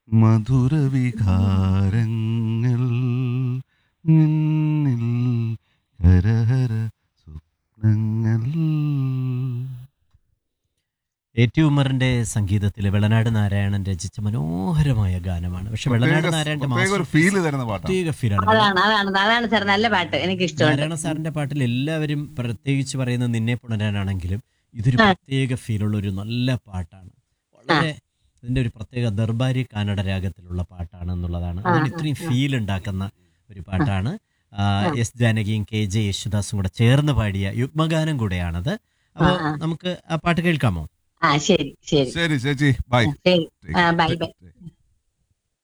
മധുരവികാരങ്ങൾ നിന്നിൽ ഹരഹര സ്വപ്നങ്ങൾ A T ഉമ്മറിന്റെ സംഗീതത്തിൽ വെള്ളനാട് നാരായണൻ രചിച്ച മനോഹരമായ ഗാനമാണ് പക്ഷെ വെള്ളനാട് പ്രത്യേക- നാരായണന്റെ പ്രത്യേക ഒരു masterpiece ഫീല് തരുന്ന പാട്ടാണ് പ്രത്യേക ഫീലാണ് അതാണ് അതാണ് അതാണ് സാർ നല്ല പാട്ട് എനിക്ക് ഇഷ്ടമുണ്ട് നാരായണ സാറിന്റെ പാട്ടിൽ എല്ലാവരും പ്രത്യേകിച്ച് പറയുന്നത് നിന്നെ പുണരാനാണെങ്കിലും ഇതൊരു ആ. പ്രത്യേക ഫീലുള്ള ഒരു നല്ല പാട്ടാണ് വളരെ ഇതിന്റെ ഒരു പ്രത്യേക ദർബാരി കാനഡ രാഗത്തിലുള്ള പാട്ടാണ് എന്നുള്ളതാണ് ആ, അതിന് ആ, ഇത്രയും ആ. ഫീൽ ഉണ്ടാക്കുന്ന ഒരു പാട്ടാണ് ആ, എസ് ജാനകിയും കെ ജെ യേശുദാസും കൂടെ ചേർന്ന് പാടിയ യുഗ്മഗാനം കൂടെയാണത് അപ്പോൾ ആ, ആ. നമുക്ക് ആ പാട്ട് കേൾക്കാമോ ആ ശരി ശരി ശരി ചേച്ചി ബൈ ശരി ആ ബൈ ബൈ